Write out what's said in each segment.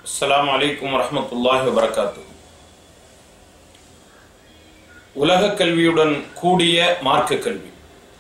அஸ்ஸலாமு அலைக்கும் வரஹ்மத்துல்லாஹி வபரகாத்து உலக கல்வியுடன் கூடிய மார்க்க கல்வி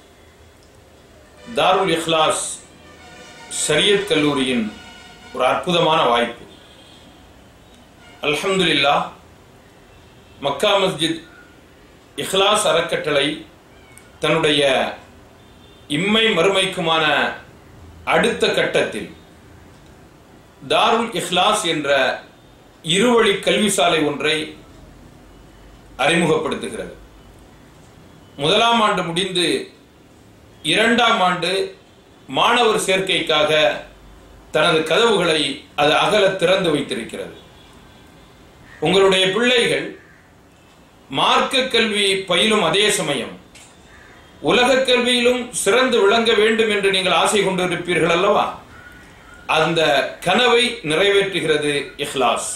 தாருல் இஹ்லாஸ் ஷரியத் கல்லூரியின் ஒரு அற்புதமான வாய்ப்பு அல்ஹம்துலில்லாஹ் மக்கா மஸ்ஜித் இஹ்லாஸ் அறக்கட்டளை தன்னுடைய இம்மை மறுமைக்குமான அடுத்த கட்டத்தில் தாருல் இஹ்லாஸ் என்ற இருவழி கல்வி சாலை ஒன்றை அறிமுகப்படுத்துகிறது முதலாம் ஆண்டு முடிந்து இரண்டாம் ஆண்டு மாணவர் சேர்க்கைக்காக தனது கதவுகளை அது அகல திறந்து வைத்திருக்கிறது உங்களுடைய பிள்ளைகள் மார்க்க கல்வி பயிலும் அதே சமயம் உலக கல்வியிலும் சிறந்து விளங்க வேண்டும் என்று நீங்கள் ஆசை கொண்டிருப்பீர்கள் அல்லவா அந்த கனவை நிறைவேற்றுகிறது இஹ்லாஸ்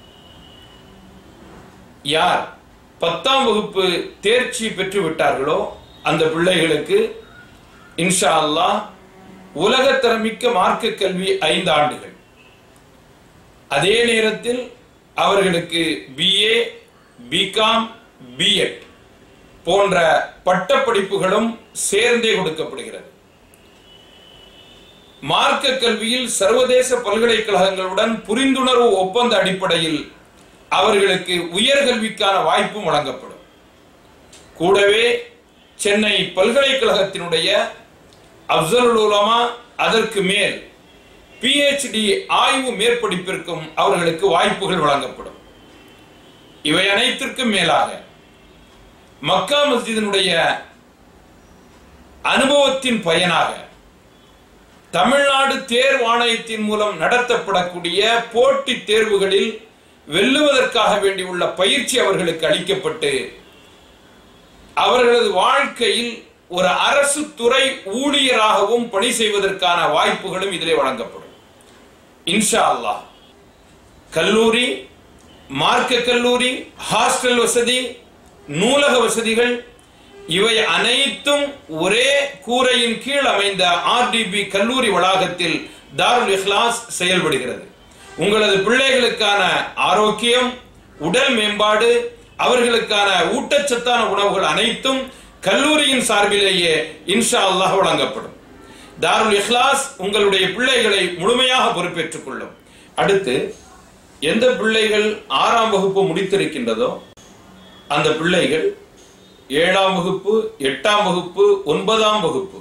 யார் பத்தாம் வகுப்பு தேர்ச்சி பெற்று விட்டார்களோ அந்த பிள்ளைகளுக்கு இன்ஷா அல்லாஹ் உலகத்தரமிக்க மார்க்க கல்வி ஐந்து ஆண்டுகள் அதே நேரத்தில் அவர்களுக்கு பிஏ பிகாம் பிஎட் போன்ற பட்டப்படிப்புகளும் சேர்ந்தே கொடுக்கப்படுகிறது மார்க்க கல்வியில் சர்வதேச பல்கலைக்கழகங்களுடன் புரிந்துணர்வு ஒப்பந்த அடிப்படையில் அவர்களுக்கு உயர்கல்விக்கான வாய்ப்பும் வழங்கப்படும் கூடவே சென்னை பல்கலைக்கழகத்தினுடைய அப்சல் உலமா அதற்கு மேல் பிஹெச்டி ஆய்வு மேற்படிப்பிற்கும் அவர்களுக்கு வாய்ப்புகள் வழங்கப்படும் இவை அனைத்திற்கும் மேலாக மக்கா மஸ்ஜிதினுடைய அனுபவத்தின் பயனாக தமிழ்நாடு தேர்வாணையத்தின் மூலம் நடத்தப்படக்கூடிய போட்டித் தேர்வுகளில் வெல்லுவதற்காக வேண்டியுள்ள பயிற்சி அவர்களுக்கு அளிக்கப்பட்டு அவர்களது வாழ்க்கையில் ஒரு அரசு துறை ஊழியராகவும் பணி செய்வதற்கான வாய்ப்புகளும் இதிலே வழங்கப்படும் இன்ஷா அல்லாஹ் கல்லூரி மார்க்க கல்லூரி ஹாஸ்டல் வசதி நூலக வசதிகள் இவை அனைத்தும் ஒரே கூரையின் கீழ் அமைந்த ஆர்டிபி கல்லூரி வளாகத்தில் தாருல் இஹ்லாஸ் செயல்படுகிறது உங்களது பிள்ளைகளுக்கான ஆரோக்கியம் உடல் மேம்பாடு அவர்களுக்கான ஊட்டச்சத்தான உணவுகள் அனைத்தும் கல்லூரியின் சார்பிலேயே இன்ஷா அல்லாஹ் வழங்கப்படும் தாருல் இஹ்லாஸ் உங்களுடைய பிள்ளைகளை முழுமையாக பொறுப்பேற்றுக் கொள்ளும் அடுத்து எந்த பிள்ளைகள் ஆறாம் வகுப்பு முடித்திருக்கின்றதோ அந்த பிள்ளைகள் ஏழாம் வகுப்பு எட்டாம் வகுப்பு ஒன்பதாம் வகுப்பு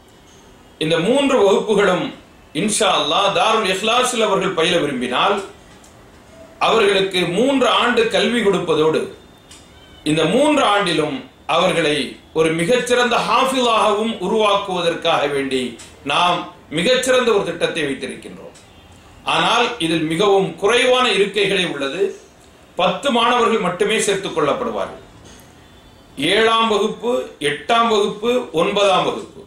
இந்த மூன்று வகுப்புகளும் இன்ஷா அல்லாஹ் தாருல் இஹ்லாஸில் அவர்கள் பயில விரும்பினால் அவர்களுக்கு மூன்று ஆண்டு கல்வி கொடுப்பதோடு இந்த மூன்று ஆண்டிலும் அவர்களை ஒரு மிகச்சிறந்த ஹாஃபிலாகவும் உருவாக்குவதற்காக வேண்டி நாம் மிகச்சிறந்த ஒரு திட்டத்தை வைத்திருக்கின்றோம் ஆனால் இதில் மிகவும் குறைவான இருக்கைகளே உள்ளது பத்து மாணவர்கள் மட்டுமே சேர்த்துக் கொள்ளப்படுவார்கள் ஏழாம் வகுப்பு எட்டாம் வகுப்பு ஒன்பதாம் வகுப்பு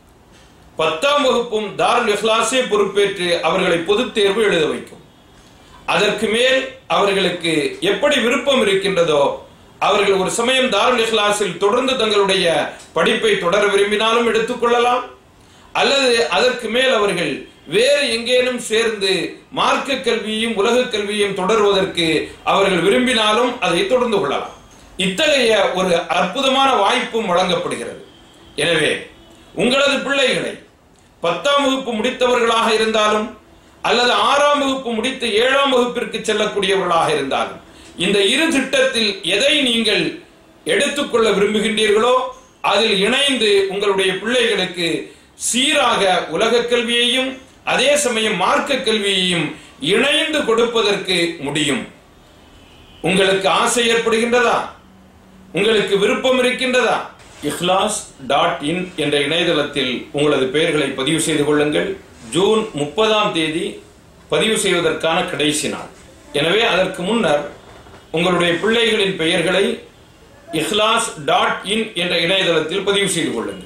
பத்தாம் வகுப்பும் தாருல் இஹ்லாஸே பொறுப்பேற்று அவர்களை பொதுத் தேர்வு எழுத வைக்கும் அதற்கு மேல் அவர்களுக்கு எப்படி விருப்பம் இருக்கின்றதோ அவர்கள் ஒரு சமயம் தாருல் இஹ்லாஸில் தொடர்ந்து தங்களுடைய படிப்பை தொடர விரும்பினாலும் எடுத்துக்கொள்ளலாம் அல்லது அதற்கு மேல் அவர்கள் வேறு எங்கேனும் சேர்ந்து மார்க்க கல்வியையும் உலக கல்வியையும் தொடர்வதற்கு அவர்கள் விரும்பினாலும் அதை தொடர்ந்து கொள்ளலாம் இத்தகைய ஒரு அற்புதமான வாய்ப்பும் வழங்கப்படுகிறது எனவே உங்களது பிள்ளைகளை பத்தாம் வகுப்பு முடித்தவர்களாக இருந்தாலும் அல்லது ஆறாம் வகுப்பு முடித்து ஏழாம் வகுப்பிற்கு செல்லக்கூடியவர்களாக இருந்தாலும் இந்த இரு திட்டத்தில் எதை நீங்கள் எடுத்துக்கொள்ள விரும்புகின்றீர்களோ அதில் இணைந்து உங்களுடைய பிள்ளைகளுக்கு சீராக உலக கல்வியையும் அதே சமயம் மார்க்க கல்வியையும் இணைந்து கொடுப்பதற்கு முடியும் உங்களுக்கு ஆசை ஏற்படுகின்றதா உங்களுக்கு விருப்பம் இருக்கின்றதா இஹ்லாஸ் டாட் இன் என்ற இணையதளத்தில் உங்களது பெயர்களை பதிவு செய்து கொள்ளுங்கள் ஜூன் முப்பதாம் தேதி பதிவு செய்வதற்கான கடைசி நாள் எனவே அதற்கு முன்னர் உங்களுடைய பிள்ளைகளின் பெயர்களை இஹ்லாஸ் டாட் இன் என்ற இணையதளத்தில் பதிவு செய்து கொள்ளுங்கள்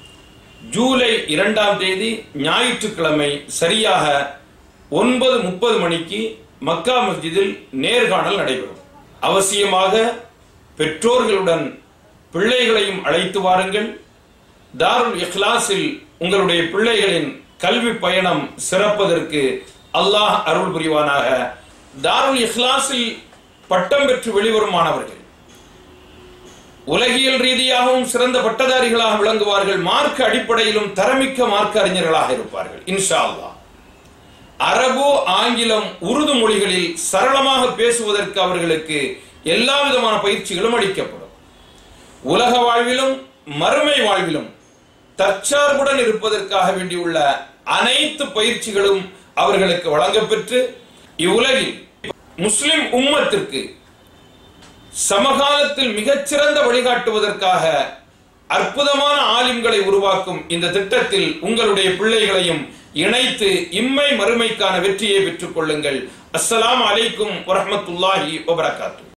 ஜூலை இரண்டாம் தேதி ஞாயிற்றுக்கிழமை சரியாக ஒன்பது முப்பது மணிக்கு மக்கா மஸ்ஜிதில் நேர்காணல் நடைபெறும் அவசியமாக பெற்றோர்களுடன் பிள்ளைகளையும் அழைத்து வாருங்கள் தாருல் இஹ்லாஸில் உங்களுடைய பிள்ளைகளின் கல்வி பயணம் சிறப்பதற்கு அல்லாஹ் அருள் புரிவானாக தாருல் இஹ்லாஸில் பட்டம் பெற்று வெளிவரும் மாணவர்கள் உலகியல் ரீதியாகவும் சிறந்த பட்டதாரிகளாக விளங்குவார்கள் மார்க்க அடிப்படையிலும் தரமிக்க மார்க்க அறிஞர்களாக இருப்பார்கள் இன்ஷா அல்லாஹ் அரபு ஆங்கிலம் உருது மொழிகளில் சரளமாக பேசுவதற்கு அவர்களுக்கு எல்லா விதமான பயிற்சிகளும் அளிக்கப்படும் உலக வாழ்விலும் மறுமை வாழ்விலும் தற்சார்புடன் இருப்பதற்காக வேண்டியுள்ள அனைத்து பயிற்சிகளும் அவர்களுக்கு வழங்கப்பெற்று இவ்வுலகில் முஸ்லிம் உம்மத்திற்கு சமகாலத்தில் மிகச்சிறந்த வழிகாட்டுவதற்காக அற்புதமான ஆலிம்களை உருவாக்கும் இந்த திட்டத்தில் உங்களுடைய பிள்ளைகளையும் இணைத்து இம்மை மறுமைக்கான வெற்றியை பெற்றுக் கொள்ளுங்கள் அஸ்ஸலாமு அலைக்கும் வரஹ்மத்துல்லாஹி வபரகாத்து